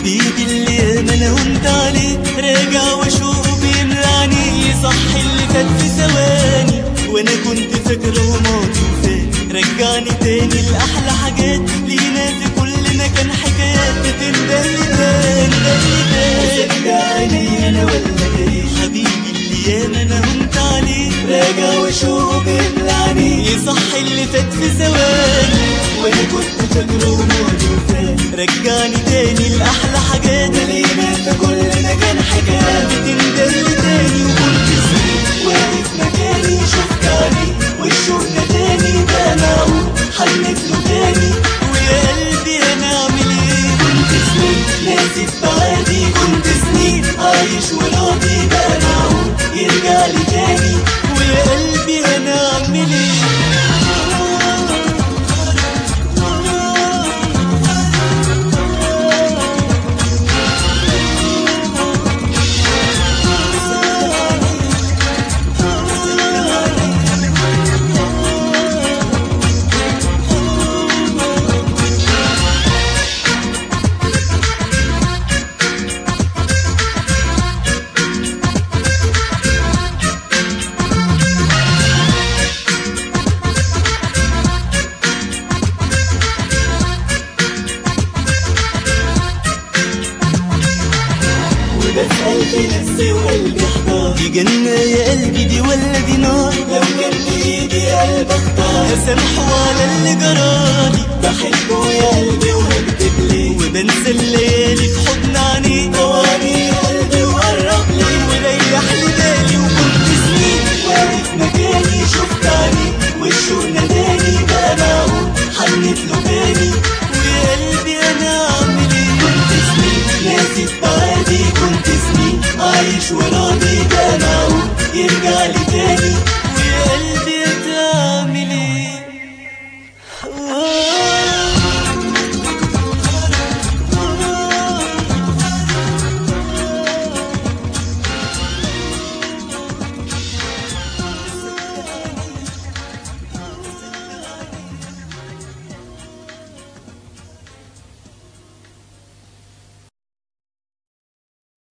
حبيبي اللي ياما انا وانت عليه راجع واشوفه بيملعني صح اللي فات في ثواني وانا كنت فاكره ماضي وفات رجعني تاني لاحلى حاجات لينا في كل مكان حكايات بتندهلي تاني تاني تاني صدقني انا ولا جاي حبيبي اللي ياما انا وانت عليه راجع واشوفه بيملعني صح اللي فات في ثواني وانا كنت فاكره ماضي وفات رجعني تاني لأحلى حاجات لينا في كل مكان حكايات بتندل تاني وكنت سنين واقف مكاني شفت عليه وشوفنا تاني ده معقول حنت له تاني ويا قلبي انا اعمل ايه كنت سنين ناسي في بعادي كنت سنين عايش وراضي بقى معقول يرجع لي تاني ويا قلبي انا اعمل وبسأل في نفسي وقلبي احتار دي جنة يا قلبي دي ولا دي نار لو كان بإيدي قلب اختار اسامحه على اللي جرالي بحبه يا قلبي وهكدب ليه وبنسى الليالي في حضن عينيه طواني يا قلبي وقرب لي وريح لي بالي وكنت سنين واقف مكاني شفت عليه وشه ناداني